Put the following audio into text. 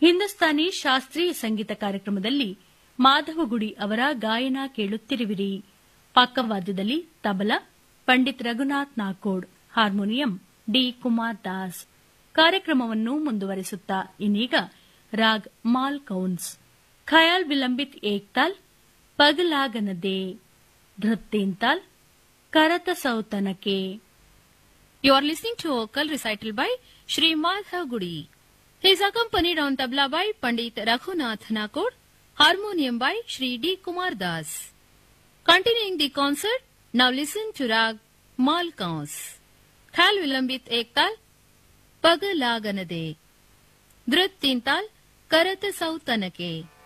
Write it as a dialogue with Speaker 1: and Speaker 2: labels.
Speaker 1: ಹಿಂದೂಸ್ತಾನಿ ಶಾಸ್ತ್ರೀಯ ಸಂಗೀತ ಕಾರ್ಯಕ್ರಮದಲ್ಲಿ ಮಾಧವಗುಡಿ ಅವರ ಗಾಯನ ಕೇಳುತ್ತಿರುವಿರಿ ಪಕ್ಕವಾದ್ಯದಲ್ಲಿ ತಬಲಾ ಪಂಡಿತ್ ರಘುನಾಥ್ ನಾಕೋಡ್ ಹಾರ್ಮೋನಿಯಂ ಡಿ ಕುಮಾರ್ ದಾಸ್ ಕಾರ್ಯಕ್ರಮವನ್ನು ಮುಂದುವರಿಸುತ್ತಾ ಇನ್ನೀಗ ರಾಗ್ ಮಾಲ್ ಕೌನ್ಸ್ ಖಯಾಲ್ ವಿಲಂಬಿತ್ ಏಕ್ತಾಲ್ ಪಗಲಾಗನದೆ ಧೃತ್ತೇಂತಾಲ್ ಕರತ ಸೌತನಕೆ
Speaker 2: You are listening to vocal recital by Shri Madhav Gudi. He is accompanied on tabla by Pandit Raghunath Nakod, harmonium by Shri D. Kumar Das. Continuing the concert, now listen to Rag Malkans. Khal Vilambit Ektal, Pagalaganade. Dhrit Tintal, Karata Sautanake.